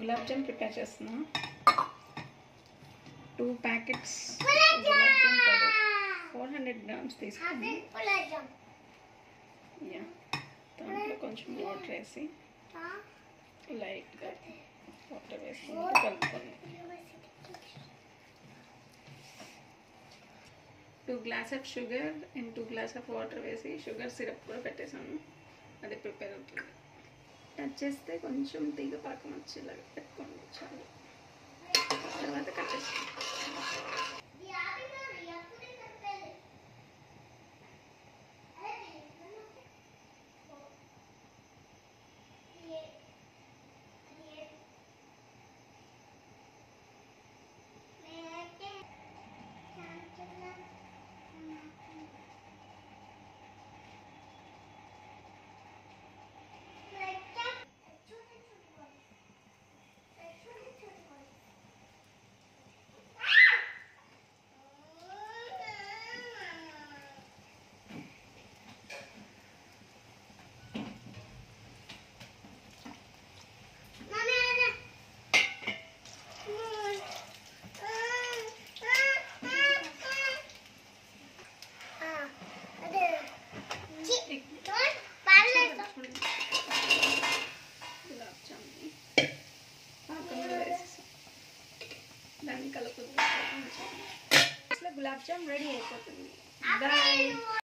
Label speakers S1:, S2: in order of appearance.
S1: gulab jam prepare చేస్తున్నా two packets
S2: gulab
S1: gulab jam
S2: jam
S1: powder four hundred grams తీసుకుని
S2: gulab jam
S1: yeah దాంట్లో కొంచెం వాటర్ వేసి లైట్గా వాటర్ వేసుకుని కలుపుకొని two glass of sugar and two glass of water వేసి షుగర్ సిరప్ కూడా పెట్టేసాను అది ప్రిపేర్ అవుతుంది టచ్ చేస్తే కొంచెం తీగ పాకం వచ్చేలాగా పెట్టుకోండి చాలు తర్వాత కట్ చేసుకోండి గులాబ్ జామ్ని పాకంలో వేసేసాం దాన్ని కలుపుతుంది గులాబ్ జామ్ రెడీ అయిపోతుంది బాయ్